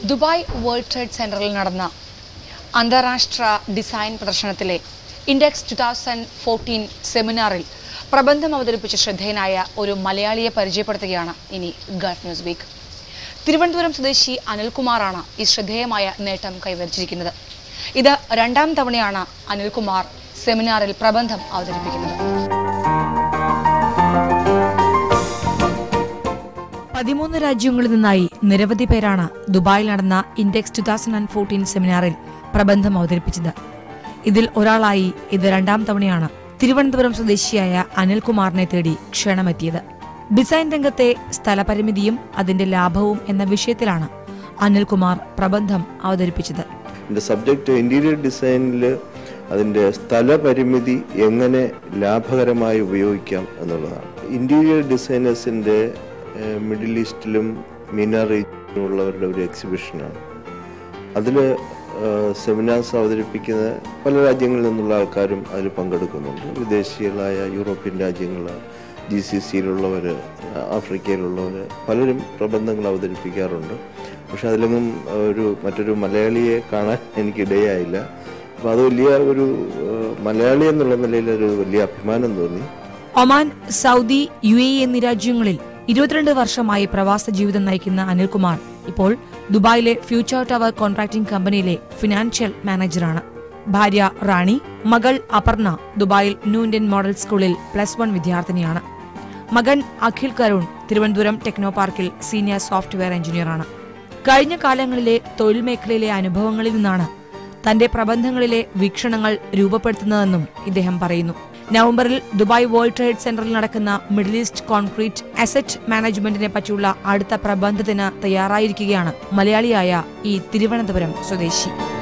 Dubai world trade സെന്ററിൽ നടന്ന അന്താരാഷ്ട്ര ഡിസൈൻ പ്രദർശനത്തിലെ ഇൻഡെക്സ് ടു തൗസൻഡ് ഫോർട്ടീൻ സെമിനാറിൽ പ്രബന്ധം അവതരിപ്പിച്ച ശ്രദ്ധേയനായ ഒരു മലയാളിയെ പരിചയപ്പെടുത്തുകയാണ് ഇനി ഗൾഫ് ന്യൂസ് വീക്ക് തിരുവനന്തപുരം സ്വദേശി അനിൽകുമാറാണ് ഈ ശ്രദ്ധേയമായ നേട്ടം കൈവരിച്ചിരിക്കുന്നത് ഇത് രണ്ടാം തവണയാണ് അനിൽകുമാർ സെമിനാറിൽ പ്രബന്ധം അവതരിപ്പിക്കുന്നത് പതിമൂന്ന് രാജ്യങ്ങളിൽ നിന്നായി നിരവധി പേരാണ് ദുബായിൽ നടന്ന Index two thousand and fourteen സെമിനാറിൽ പ്രബന്ധം അവതരിപ്പിച്ചത് ഇതിൽ ഒരാളായി ഇത് രണ്ടാം തവണയാണ് തിരുവനന്തപുരം സ്വദേശിയായ അനിൽകുമാറിനെ തേടി ക്ഷണമെത്തിയത് ഡിസൈൻ രംഗത്തെ സ്ഥലപരിമിതിയും അതിന്റെ ലാഭവും എന്ന വിഷയത്തിലാണ് അനിൽകുമാർ പ്രബന്ധം അവതരിപ്പിച്ചത് എൻ്റെ സബ്ജക്റ്റ് ഇൻറ്റീരിയർ ഡിസൈനിൽ അതിൻ്റെ സ്ഥലപരിമിതി എങ്ങനെ ലാഭകരമായി ഉപയോഗിക്കാം എന്നുള്ളതാണ് ഇൻറ്റീരിയർ ഡിസൈനേഴ്സിൻ്റെ മിഡിൽ ഈസ്റ്റിലും മീന റീജിയനിലും ഉള്ളവരുടെ ഒരു എക്സിബിഷനാണ് അതിൽ സെമിനാർസ് അവതരിപ്പിക്കുന്ന പല രാജ്യങ്ങളിൽ നിന്നുള്ള ആൾക്കാരും അതിൽ പങ്കെടുക്കുന്നുണ്ട് വിദേശികളായ യൂറോപ്യൻ രാജ്യങ്ങൾ ജി സി സിയിലുള്ളവർ ആഫ്രിക്കയിലുള്ളവർ പലരും പ്രബന്ധങ്ങൾ അവതരിപ്പിക്കാറുണ്ട് പക്ഷെ അതിലെങ്ങും ഒരു മറ്റൊരു മലയാളിയെ കാണാൻ എനിക്കിടയായില്ല അപ്പോൾ അത് വലിയ ഒരു ഏഹ്, മലയാളി എന്നുള്ള നിലയിൽ ഒരു വലിയ അഭിമാനം തോന്നി ഒമാൻ സൗദി യു എ എന്നീ രാജ്യങ്ങളിൽ ഇരുപത്തിരണ്ട് വർഷമായി പ്രവാസ ജീവിതം നയിക്കുന്ന അനിൽകുമാർ ഇപ്പോൾ ദുബായിലെ ഫ്യൂച്ചർ ടവർ കോൺട്രാക്ടിംഗ് കമ്പനിയിലെ ഫിനാൻഷ്യൽ മാനേജറാണ് ഭാര്യ റാണി മകൾ അപർണ ദുബായിൽ ന്യൂ ഇന്ത്യൻ മോഡൽ സ്കൂളിൽ പ്ലസ് വൺ വിദ്യാർത്ഥിനിയാണ് മകൻ അഖിൽ കരുൺ തിരുവനന്തപുരം ടെക്നോ പാർക്കിൽ സീനിയർ സോഫ്റ്റ്വെയർ എഞ്ചിനീയറാണ് കഴിഞ്ഞ കാലങ്ങളിലെ തൊഴിൽ മേഖലയിലെ അനുഭവങ്ങളിൽ നിന്നാണ് തന്റെ പ്രബന്ധങ്ങളിലെ വീക്ഷണങ്ങൾ രൂപപ്പെടുത്തുന്നതെന്നും ഇദ്ദേഹം പറയുന്നു നവംബറിൽ ദുബായ് വേൾഡ് ട്രേഡ് സെന്ററിൽ നടക്കുന്ന മിഡിൽ ഈസ്റ്റ് കോൺക്രീറ്റ് അസറ്റ് മാനേജ്മെന്റിനെ പറ്റിയുള്ള അടുത്ത പ്രബന്ധത്തിന് തയ്യാറായിരിക്കുകയാണ് മലയാളിയായ ഈ തിരുവനന്തപുരം സ്വദേശി